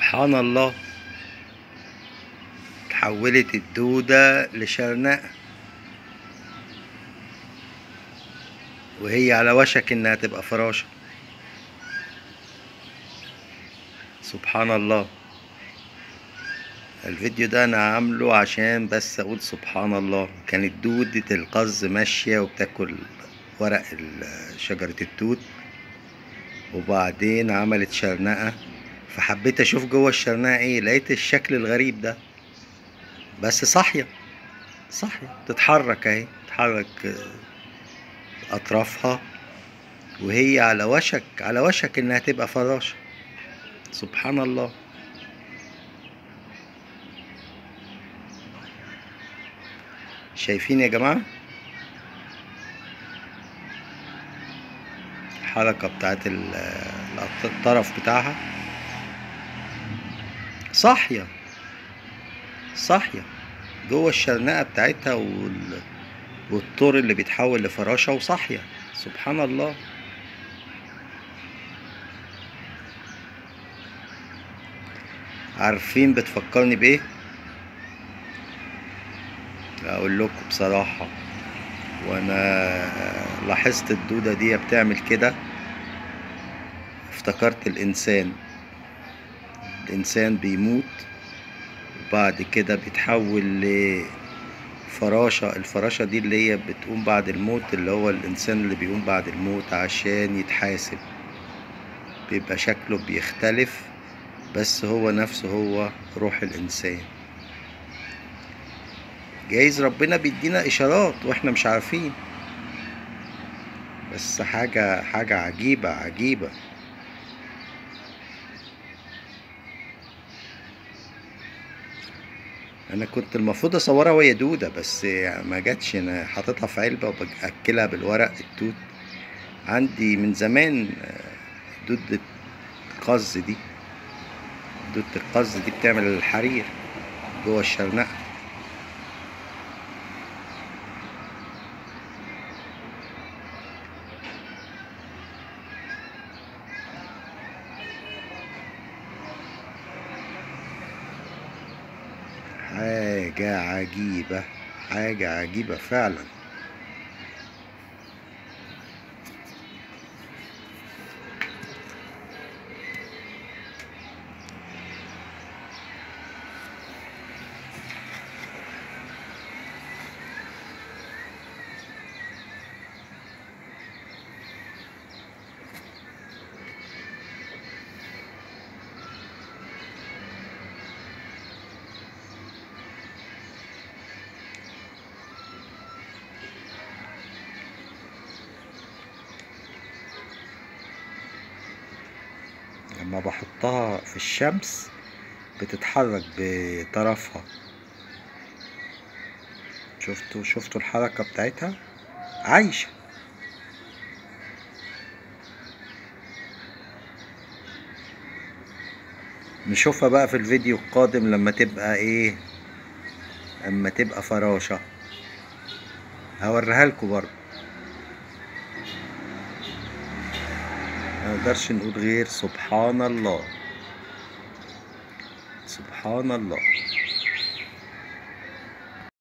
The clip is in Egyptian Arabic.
سبحان الله تحولت الدودة لشرنقة وهي على وشك انها تبقى فراشة سبحان الله الفيديو ده انا عامله عشان بس اقول سبحان الله كانت دودة القز ماشية وبتاكل ورق ال- شجرة التوت وبعدين عملت شرنقة فحبيت اشوف جوه الشرنقة ايه لقيت الشكل الغريب ده بس صاحية صاحية تتحرك اهي تتحرك آه، اطرافها وهي على وشك على وشك انها تبقى فراشة سبحان الله شايفين يا جماعة الحركة بتاعت ال- الطرف بتاعها صاحية صاحية جوه الشرنقة بتاعتها وال... والطور اللي بيتحول لفراشة وصاحية سبحان الله عارفين بتفكرني بإيه؟ أقول لكم بصراحة وأنا لاحظت الدودة دي بتعمل كده افتكرت الإنسان الإنسان بيموت وبعد كده بيتحول لفراشة الفراشة دي اللي هي بتقوم بعد الموت اللي هو الإنسان اللي بيقوم بعد الموت عشان يتحاسب بيبقى شكله بيختلف بس هو نفسه هو روح الإنسان جايز ربنا بيدينا إشارات وإحنا مش عارفين بس حاجة حاجة عجيبة عجيبة انا كنت المفروض اصورها وهي دوده بس ما جاتش انا حاططها في علبه وباكلها بالورق التوت عندي من زمان آه، دودة القز دي دودة القز دي بتعمل الحرير جوه الشرنقة حاجة عجيبة حاجة عجيبة فعلا لما بحطها في الشمس بتتحرك بطرفها شفتوا شفتوا الحركة بتاعتها عايشة نشوفها بقى في الفيديو القادم لما تبقى ايه اما تبقى فراشة هوريها لكم برضه ما نقدرش نقول غير سبحان الله سبحان الله